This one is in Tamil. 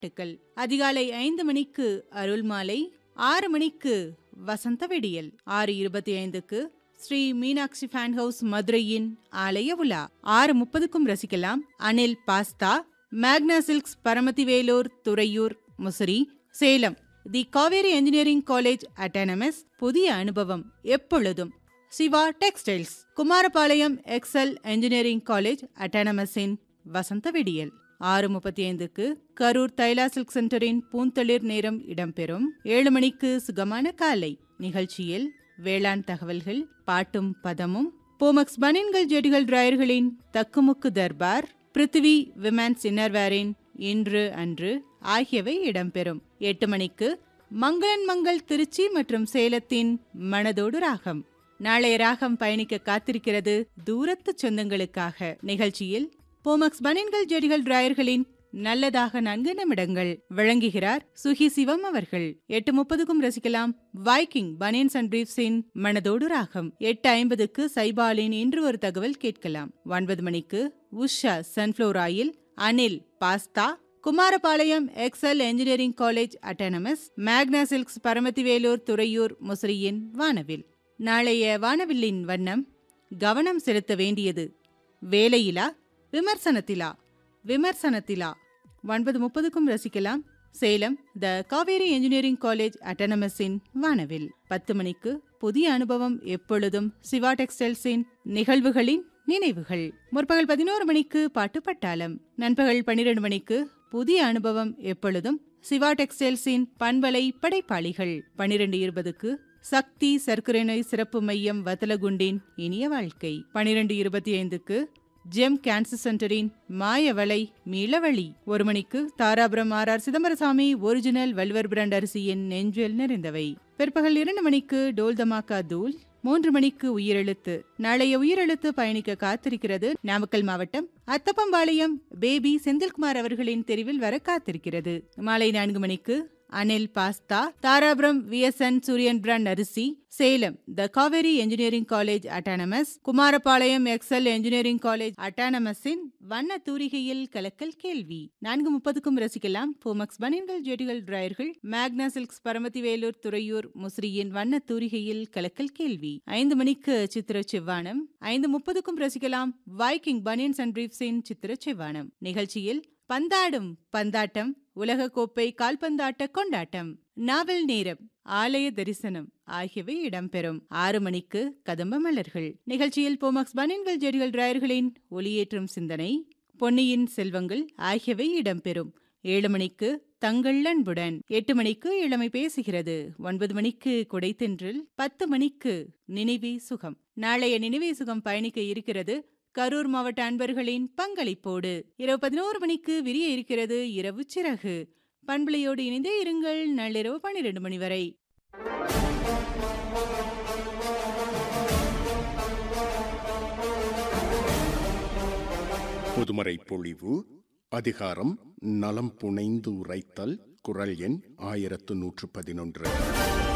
பாட்டுக்கள் அதிகாலை ஐந்து மணிக்கு அருள்மாலை ஆறு மணிக்கு வசந்த வெடியல் ஆறு இருபத்தி ஐந்துக்கு ஸ்ரீ மீனாட்சி ஃபேன் ஹவுஸ் மதுரையின் ஆலய உலா ஆறு முப்பதுக்கும் ரசிக்கலாம் அனில் பாஸ்தா மேக்னா silks Paramathi Velur Thuraiyur Musiri Salem the Kaveri engineering college autonomous புதிய அனுபவம் எப்பொழுதும் Siva textiles Kumarapalayam Excel engineering college அட்டானமஸின் வசந்த வெடியல் ஆறு முப்பத்தி ஐந்துக்கு கரூர் தைலா சில்க் சென்டரின் பூந்தளிர் நேரம் இடம்பெறும் ஏழு மணிக்கு சுகமான காலை நிகழ்ச்சியில் வேளாண் தகவல்கள் பாட்டும் பதமும் போமக்ஸ் பனின்கள் ஜெடிகள் டிராயர்களின் தக்குமுக்கு தர்பார் பிருத்திவி விமன்ஸ் இன்னர்வேரின் இன்று அன்று ஆகியவை இடம்பெறும் எட்டு மணிக்கு மங்களன் மங்கள் திருச்சி மற்றும் சேலத்தின் மனதோடு ராகம் நாளைய ராகம் பயணிக்க காத்திருக்கிறது தூரத்து சொந்தங்களுக்காக நிகழ்ச்சியில் போமக்ஸ் பனின்கள் ஜெடிகள் டிராயர்களின் நல்லதாக நான்கு நிமிடங்கள் வழங்குகிறார் சுகி சிவம் அவர்கள் எட்டு முப்பதுக்கும் ரசிக்கலாம் வைக்கிங் பனியன்ஸ் அண்ட் பிரீப்ஸின் மனதோடு ராகம் எட்டு ஐம்பதுக்கு சைபாலின் இன்று ஒரு தகவல் கேட்கலாம் ஒன்பது மணிக்கு Usha sunflower oil Anil pasta Kumarapalayam Excel engineering college autonomous மேக்னா சில்க்ஸ் பரமத்தி வேலூர் துறையூர் முசிறியின் வானவில் நாளைய வானவில்லின் வண்ணம் கவனம் செலுத்த வேண்டியது வேலையிலா விமர்சனத்திலா விமர்சனத்திலா ஒன்பது முப்பதுக்கும் ரசிக்கலாம் Salem the Kaveri engineering college அட்டானமஸின் வானவில் பத்து மணிக்கு புதிய அனுபவம் எப்பொழுதும் சிவா டெக்ஸ்டைல்ஸின் நிகழ்வுகளின் நினைவுகள் முற்பகல் பதினோரு மணிக்கு பாட்டு பட்டாளம் நண்பகல் பன்னிரண்டு மணிக்கு புதிய அனுபவம் எப்பொழுதும் சிவா டெக்ஸ்டைல்ஸின் பண்பலை படைப்பாளிகள் பனிரெண்டு இருபதுக்கு சக்தி சர்க்கரை நோய் சிறப்பு மையம் வத்தலகுண்டின் இனிய வாழ்க்கை பனிரெண்டு இருபத்தி ஐந்துக்கு ஜெம் கேன்சர் சென்டரின் மாயவளை மீளவழி ஒரு மணிக்கு Dharapuram R R Chidambarasamy original வல்வர் பிராண்ட் அரிசியின் நெஞ்சில் நிறைந்தவை பிற்பகல் இரண்டு மணிக்கு டோல் தமாக்கா தூள் மூன்று மணிக்கு உயிரெழுத்து நாளைய உயிரெழுத்து பயணிக்க காத்திருக்கிறது நாமக்கல் மாவட்டம் அத்தப்பம்பாளையம் பேபி செந்தில்குமார் அவர்களின் தெரிவில் வர காத்திருக்கிறது மாலை நான்கு மணிக்கு Anil pasta Dharapuram VSN Suriyan brand அரிசி Salem the Kaveri engineering college autonomous Kumarapalayam Excel engineering college அட்டானமஸின் வண்ண தூரிகையில் கலக்கல் கேள்வி நான்கு முப்பதுக்கும் ரசிக்கலாம் போமக்ஸ் பனியன்கள் ஜெடிகள் டிராயர்கள் மேக்னா சில்க்ஸ் பரமத்தி வேலூர் துறையூர் முசிறியின் வண்ண தூரிகையில் கலக்கல் கேள்வி ஐந்து மணிக்கு சித்திர செவ்வானம் ஐந்து முப்பதுக்கும் ரசிக்கலாம் வைக்கிங் பனியன்ஸ் அண்ட் பிரீப்ஸின் சித்திர செவ்வானம் நிகழ்ச்சியில் பந்தாடும் பந்தாட்டம் உலகக்கோப்பை கால்பந்தாட்ட கொண்டாட்டம் நாவல் நேரம் ஆலய தரிசனம் ஆகியவை இடம்பெறும் ஆறு மணிக்கு கதம்ப மலர்கள் நிகழ்ச்சியில் போமக்ஸ் பனின்கள் ஜெடிகள் டிராயர்களின் ஒளியேற்றும் சிந்தனை பொன்னியின் செல்வங்கள் ஆகியவை இடம்பெறும் ஏழு மணிக்கு தங்கள் அன்புடன் எட்டு மணிக்கு இளமை பேசுகிறது ஒன்பது மணிக்கு குடைத்தென்றில் பத்து மணிக்கு நினைவே சுகம் நாளைய நினைவே சுகம் பயணிக்க இருக்கிறது கரூர் மாவட்ட அன்பர்களின் பங்களிப்போடு இரவு பதினோரு மணிக்கு விரிய இருக்கிறது இரவு சிறகு பண்பலையோடு இணைந்தே இருங்கள் நள்ளிரவு பன்னிரண்டு மணி வரை புதுமறை பொழிவு அதிகாரம் நலம் புனைந்து உரைத்தல் குரல் எண் ஆயிரத்து நூற்று பதினொன்று